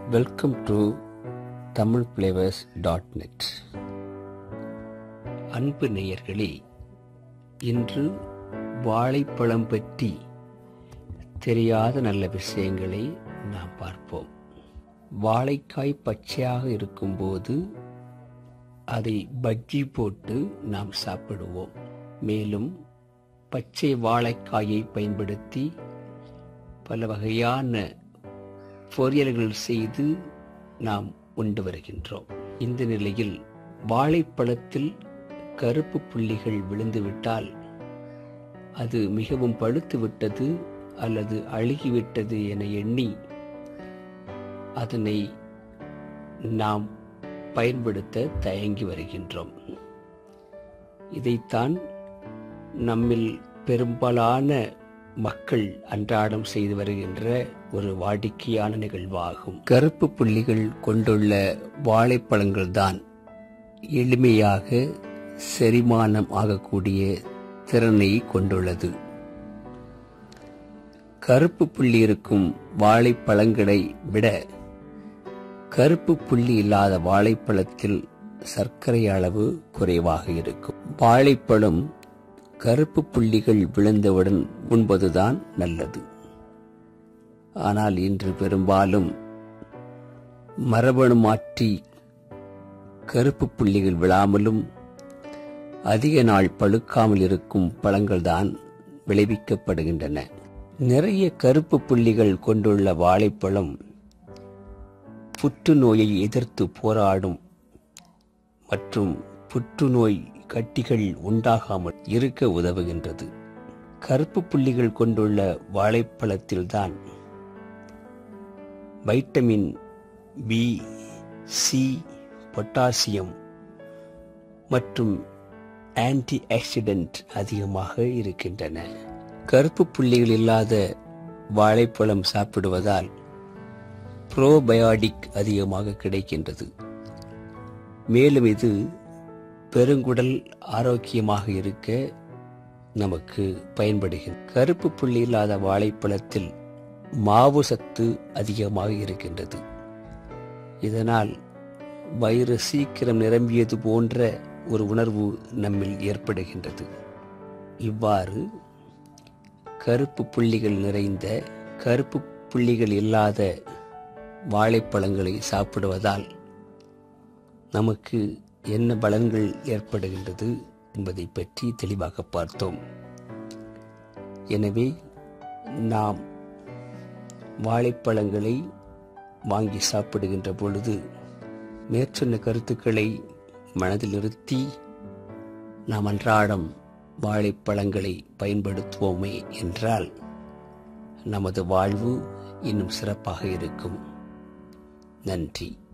welcome to Tamil flavours dot net அன்பு நேயர்களே இன்று வாழைப்பழம் பற்றி தெரியாத நல்ல விஷயங்களை நாம் பார்ப்போம் வாழைக்காய் பச்சையாக இருக்கும்போது அதை பஜ்ஜி போட்டு நாம் சாப்பிடுவோம் மேலும் பச்சை வாழைக்காயை பயன்படுத்தி பல வகையான பொரியல்கள் செய்து நாம் உண்டு வருகின்றோம் இந்த நிலையில் வாழைப்பழத்தில் கருப்பு புள்ளிகள் விழுந்துவிட்டால் அது மிகவும் பழுத்து விட்டது அல்லது அழுகிவிட்டது என எண்ணி அதனை நாம் பயன்படுத்த தயங்கி வருகின்றோம் இதைத்தான் நம்மில் பெரும்பாலான மக்கள் அன்றாடம் செய்து வருகின்ற ஒரு வாடிக்கையான நிகழ்வாகும் கருப்பு புள்ளிகள் கொண்டுள்ள வாழைப்பழங்கள் தான் எளிமையாக செரிமானம் ஆகக்கூடிய திறனை கொண்டுள்ளது கருப்பு புள்ளி இருக்கும் வாழைப்பழங்களை விட கருப்பு புள்ளி இல்லாத வாழைப்பழத்தில் சர்க்கரை அளவு குறைவாக இருக்கும் வாழைப்பழம் கருப்பு புள்ளிகள் விழுந்தவுடன் உண்பதுதான் நல்லது ஆனால் இன்று பெரும்பாலும் மரபணு மாற்றி கருப்பு புள்ளிகள் விழாமலும் அதிக நாள் பழுக்காமல் இருக்கும் பழங்கள்தான் விளைவிக்கப்படுகின்றன நிறைய கருப்பு புள்ளிகள் கொண்டுள்ள வாழைப்பழம் புற்றுநோயை எதிர்த்து போராடும் மற்றும் புற்றுநோய் கட்டிகள் உண்டாகாமல் இருக்க உதவுகின்றது கருப்பு புள்ளிகள் கொண்டுள்ள வாழைப்பழத்தில்தான் வைட்டமின் பி சி பொட்டாசியம் மற்றும் ஆன்டி ஆக்சிடென்ட் அதிகமாக இருக்கின்றன கருப்பு புள்ளிகள் இல்லாத வாழைப்பழம் சாப்பிடுவதால் ப்ரோபயாடிக் அதிகமாக கிடைக்கின்றது மேலும் இது பெருங்குடல் ஆரோக்கியமாக இருக்க நமக்கு பயன்படுகிறது கருப்பு புள்ளி இல்லாத வாழைப்பழத்தில் மாவு சத்து அதிகமாக இருக்கின்றது இதனால் வயிறு சீக்கிரம் நிரம்பியது போன்ற ஒரு உணர்வு நம்மில் ஏற்படுகின்றது இவ்வாறு கருப்பு புள்ளிகள் நிறைந்த கருப்பு புள்ளிகள் இல்லாத வாழைப்பழங்களை சாப்பிடுவதால் நமக்கு என்ன பலன்கள் ஏற்படுகின்றது என்பதை பற்றி தெளிவாக பார்த்தோம் எனவே நாம் வாழைப்பழங்களை வாங்கி சாப்பிடுகின்ற பொழுது மேற்சொன்ன கருத்துக்களை மனதில் நிறுத்தி நாம் அன்றாடம் வாழைப்பழங்களை பயன்படுத்துவோமே என்றால் நமது வாழ்வு இன்னும் சிறப்பாக இருக்கும் நன்றி